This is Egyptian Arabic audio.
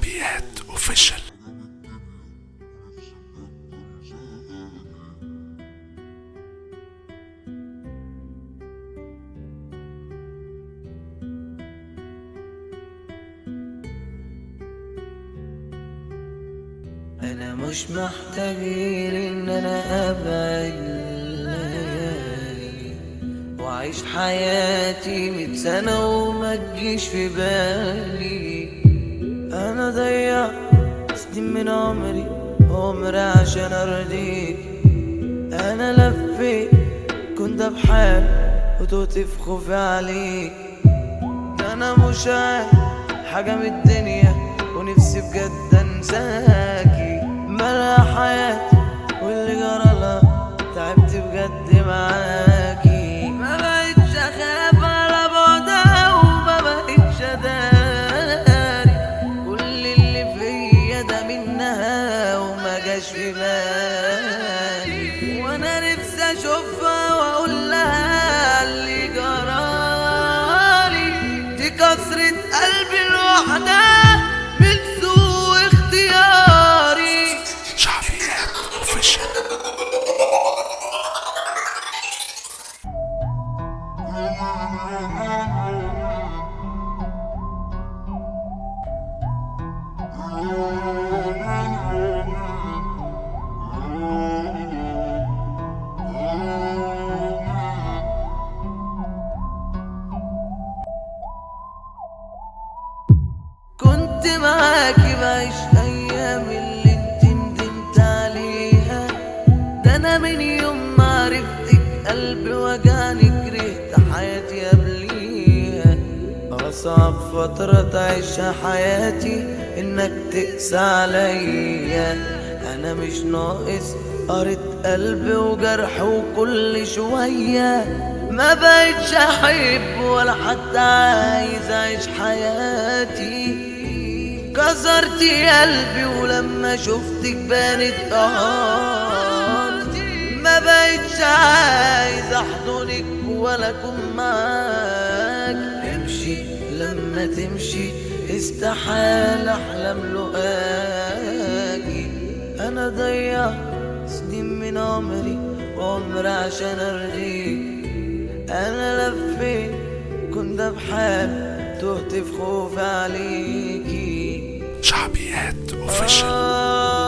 شعبيات اوفيشال انا مش محتاج غير ان انا ابعد الليالي واعيش حياتي مية سنة وما تجيش في بالي انا ضيعت سنين من عمري عمري عشان ارضيك انا لفيت كنت بحال وتوت في خوفي عليك ده انا مش عارف حاجة من الدنيا ونفسي بجد انساكي ملا حياتي واللي جرالها تعبت بجد معاكي ما بقتش اخاف على بعدها وما بقتش اداري كل اللي فيا ده منها وما جاش في بالي وانا نفسي اشوفها واقول لها اللي جرالي دي كسرة قلبي لوحدها من سوء اختياري شعبيات اوفيشال كنت معاكي بعيش ايام اللي انت ندمت عليها ده انا من يوم ما عرفتك قلبي وجعني كرهت حياتي قبليها اصعب فترة تعيشها حياتي انك تقسى عليا انا مش ناقص قريت قلبي وجرح وكل شوية ما بقتش احب ولا حتى عايز اعيش حياتي كسرتي قلبي ولما شفتك بانت قهرتي ما بقتش عايز احضنك ولا اكون معاك امشي لما تمشي استحال احلم لقاكي انا ضيعت سنين من عمري وعمري عشان ارضيك انا لفيت كنت بحال تهت في خوفي عليكي شعبيات اوفيشال آه